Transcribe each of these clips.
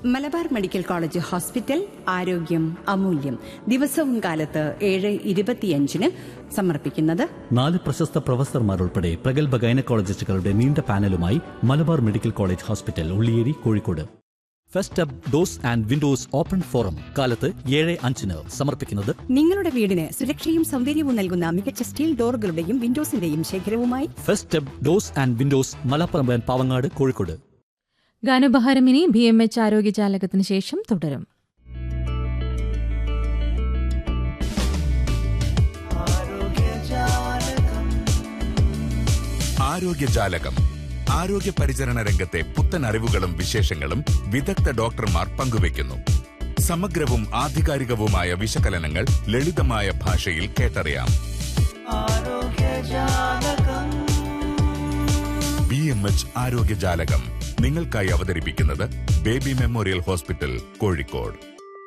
Malabar medical college hospital ആരോഗ്യം അമൂല്യം ദിവസവും കാലത്ത് ഏഴ് ഇരുപത്തിയഞ്ചിന് സമർപ്പിക്കുന്നത് നാല് പ്രശസ്ത പ്രൊഫസർമാരുൾപ്പെടെ പ്രഗത്ഭ ഗൈനക്കോളജിസ്റ്റുകളുടെ നീണ്ട പാനലുമായി Malabar medical college hospital Ulliyeri Kozhikode first up doors and windows open forum കാലത്ത് ഏഴ് അഞ്ചിന് സമർപ്പിക്കുന്നത് നിങ്ങളുടെ വീടിന് സുരക്ഷയും സൗന്ദര്യവും നൽകുന്ന മികച്ച സ്റ്റീൽ ഡോറുകളുടെയും വിൻഡോസിന്റെയും ശേഖരവുമായി first up doors and windows Malappuram Pavangad Kozhikode ഗാനോപഹാരം ഇനി ബി എം എച്ച് ആരോഗ്യജാലകത്തിന് ശേഷം തുടരും ആരോഗ്യജാലകം ആരോഗ്യ പരിചരണ രംഗത്തെ പുത്തൻ അറിവുകളും വിശേഷങ്ങളും വിദഗ്ധ ഡോക്ടർമാർ പങ്കുവയ്ക്കുന്നു സമഗ്രവും ആധികാരികവുമായ വിശകലനങ്ങൾ ലളിതമായ ഭാഷയിൽ കേട്ടറിയാം ബി എം എച്ച് ആരോഗ്യജാലകം നിങ്ങൾക്കായി അവതരിപ്പിക്കുന്നത് ബേബി മെമ്മോറിയൽ ഹോസ്പിറ്റൽ കോഴിക്കോട്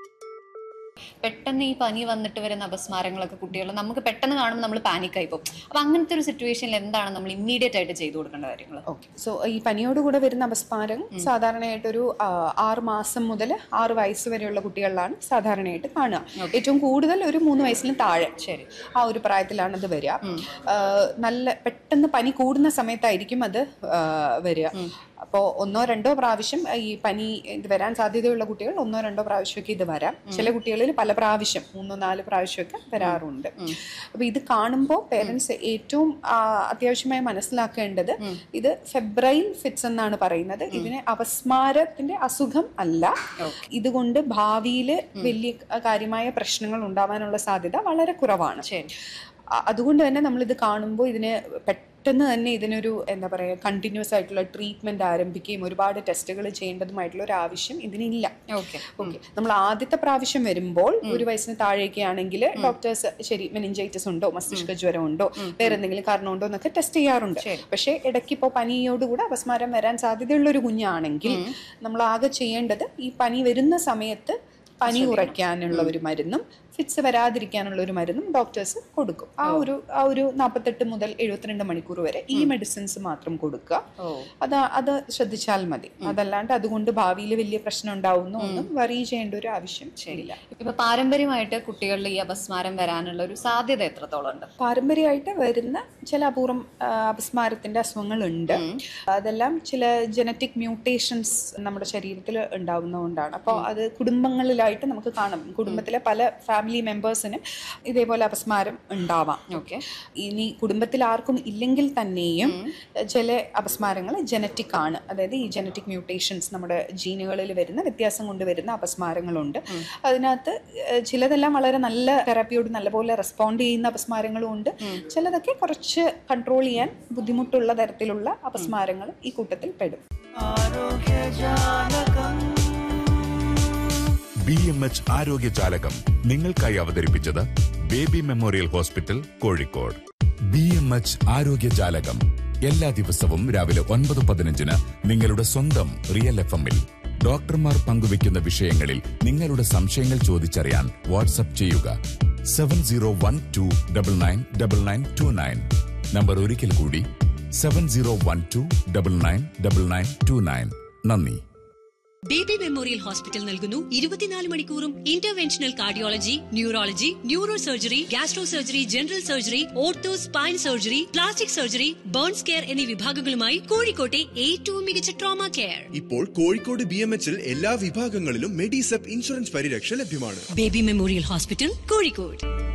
പെട്ടെന്ന് ഈ പനി വന്നിട്ട് വരുന്ന അപസ്മാരങ്ങളൊക്കെ കുട്ടികൾ നമുക്ക് പെട്ടെന്ന് കാണുമ്പോൾ നമ്മൾ പാനിക്കായി പോകും അപ്പൊ അങ്ങനത്തെ ഒരു സിറ്റുവേഷനിൽ എന്താണ് നമ്മൾ ഇമ്മീഡിയറ്റ് ആയിട്ട് ചെയ്തു കൊടുക്കേണ്ട കാര്യങ്ങൾ ഓക്കെ സോ ഈ പനിയോടുകൂടെ വരുന്ന അപസ്മാരം സാധാരണയായിട്ടൊരു ആ, ആറ് മാസം മുതൽ ആറ് വയസ്സ് വരെയുള്ള കുട്ടികളിലാണ് സാധാരണയായിട്ട് കാണുക ഏറ്റവും കൂടുതൽ ഒരു മൂന്ന് വയസ്സിന് താഴെ ശരി. ആ ഒരു പ്രായത്തിലാണ് അത് വരിക ആ, നല്ല പെട്ടെന്ന് പനി കൂടുന്ന സമയത്തായിരിക്കും അത് ആ, വരിക അപ്പോൾ ഒന്നോ രണ്ടോ പ്രാവശ്യം ഈ പനി ഇത് വരാൻ സാധ്യതയുള്ള കുട്ടികൾ ഒന്നോ രണ്ടോ പ്രാവശ്യമൊക്കെ ഇത് വരാം ചില കുട്ടികളിൽ പല പ്രാവശ്യം മൂന്നോ നാല് പ്രാവശ്യമൊക്കെ വരാറുണ്ട് അപ്പോൾ ഇത് കാണുമ്പോൾ പേരൻസ് ഏറ്റവും ആ, അത്യാവശ്യമായി മനസ്സിലാക്കേണ്ടത് ഇത് ഫെബ്രൈൽ ഫിറ്റ്സ് എന്നാണ് പറയുന്നത് ഇതിന് അപസ്മാരത്തിന്റെ അസുഖം അല്ല ഇതുകൊണ്ട് ഭാവിയിൽ വലിയ കാര്യമായ പ്രശ്നങ്ങൾ ഉണ്ടാവാനുള്ള സാധ്യത വളരെ കുറവാണ് ശരി അ- അതുകൊണ്ട് തന്നെ നമ്മൾ ഇത് കാണുമ്പോൾ ഇതിന് പെട്ടെന്ന് തന്നെ ഇതിനൊരു എന്താ പറയുക കണ്ടിന്യൂസ് ആയിട്ടുള്ള ട്രീറ്റ്മെന്റ് ആരംഭിക്കുകയും ഒരുപാട് ടെസ്റ്റുകൾ ചെയ്യേണ്ടതുമായിട്ടുള്ള ഒരു ആവശ്യം ഇതിനില്ല ഓക്കെ ഓക്കെ നമ്മൾ ആദ്യത്തെ പ്രാവശ്യം വരുമ്പോൾ ഒരു വയസ്സിന് താഴേക്ക് ആണെങ്കിൽ ഡോക്ടേഴ്സ് ശരി മെനിഞ്ചൈറ്റിസ് ഉണ്ടോ മസ്തിഷ്ക ജ്വരം ഉണ്ടോ വേറെ എന്തെങ്കിലും കാരണമുണ്ടോ എന്നൊക്കെ ടെസ്റ്റ് ചെയ്യാറുണ്ട് പക്ഷേ ഇടയ്ക്ക് ഇപ്പോൾ പനിയോടുകൂടെ അപസ്മാരം വരാൻ സാധ്യതയുള്ള ഒരു കുഞ്ഞാണെങ്കിൽ നമ്മൾ ആകെ ചെയ്യേണ്ടത് ഈ പനി വരുന്ന സമയത്ത് പനി ഉറയ്ക്കാനുള്ള ഒരു മരുന്നും ഫിറ്റ്സ് വരാതിരിക്കാനുള്ള ഒരു മരുന്നും ഡോക്ടേഴ്സ് കൊടുക്കും ആ ഒരു ആ ഒരു നാൽപ്പത്തെട്ട് മുതൽ എഴുപത്തിരണ്ട് മണിക്കൂർ വരെ ഈ മെഡിസിൻസ് മാത്രം കൊടുക്കുക അത് അത് ശ്രദ്ധിച്ചാൽ മതി അതല്ലാണ്ട് അതുകൊണ്ട് ഭാവിയിൽ വലിയ പ്രശ്നം ഉണ്ടാവുന്ന ഒന്നും വറി ചെയ്യേണ്ട ഒരു ആവശ്യം ശരിയില്ല ഇപ്പൊ പാരമ്പര്യമായിട്ട് കുട്ടികളിൽ ഈ അപസ്മാരം വരാനുള്ള ഒരു സാധ്യത എത്രത്തോളം ഉണ്ട് പാരമ്പര്യമായിട്ട് വരുന്ന ചില അപൂർവം ആ, അപസ്മാരത്തിന്റെ അസുഖങ്ങളുണ്ട് അതെല്ലാം ചില ജനറ്റിക് മ്യൂട്ടേഷൻസ് നമ്മുടെ ശരീരത്തിൽ ഉണ്ടാവുന്നതുകൊണ്ടാണ് അപ്പോൾ അത് കുടുംബങ്ങളിലായിട്ട് നമുക്ക് കാണാം കുടുംബത്തിലെ പല ഫാമിലി മെമ്പേഴ്സിനും ഇതേപോലെ അപസ്മാരം ഉണ്ടാവാം ഓക്കെ ഇനി കുടുംബത്തിൽ ആർക്കും ഇല്ലെങ്കിൽ തന്നെയും ചില അപസ്മാരങ്ങൾ ജനറ്റിക് ആണ് അതായത് ഈ ജനറ്റിക് മ്യൂട്ടേഷൻസ് നമ്മുടെ ജീനുകളിൽ വരുന്ന വ്യത്യാസം കൊണ്ട് വരുന്ന അപസ്മാരങ്ങളുണ്ട് അതിനകത്ത് ഏഹ്, ചിലതെല്ലാം വളരെ നല്ല തെറാപ്പിയോട് നല്ലപോലെ റെസ്പോണ്ട് ചെയ്യുന്ന അപസ്മാരങ്ങളും ഉണ്ട് ചിലതൊക്കെ കുറച്ച് കൺട്രോൾ ചെയ്യാൻ ബുദ്ധിമുട്ടുള്ള തരത്തിലുള്ള അപസ്മാരങ്ങളും ഈ കൂട്ടത്തിൽ പെടും ബി എം എച്ച് ആരോഗ്യജാലകം നിങ്ങൾക്കായി അവതരിപ്പിച്ചത് baby memorial hospital Kozhikode B M H ആരോഗ്യജാലകം എല്ലാ ദിവസവും രാവിലെ ഒൻപത് പതിനഞ്ചിന് നിങ്ങളുടെ സ്വന്തം റിയൽ എഫ് എമ്മിൽ ഡോക്ടർമാർ പങ്കുവയ്ക്കുന്ന വിഷയങ്ങളിൽ നിങ്ങളുടെ സംശയങ്ങൾ ചോദിച്ചറിയാൻ വാട്സപ്പ് ചെയ്യുക seven zero one two double nine double nine two nine number ഒരിക്കൽ കൂടി seven zero one two double nine double nine two nine നന്ദി ബേബി മെമ്മോറിയൽ ഹോസ്പിറ്റൽ നൽകുന്നു ഇരുപത്തിനാല് മണിക്കൂറും interventional cardiology neurology neuro surgery gastro surgery general surgery ortho spine surgery plastic surgery burns care എന്നീ വിഭാഗങ്ങളുമായി കോഴിക്കോട്ടെ ഏറ്റവും മികച്ച ട്രോമ കെയർ ഇപ്പോൾ കോഴിക്കോട് ബി എം എച്ചിൽ എല്ലാ വിഭാഗങ്ങളിലും മെഡിസെപ്പ് ഇൻഷുറൻസ് പരിരക്ഷ ലഭ്യമാണ് ബേബി മെമ്മോറിയൽ ഹോസ്പിറ്റൽ കോഴിക്കോട്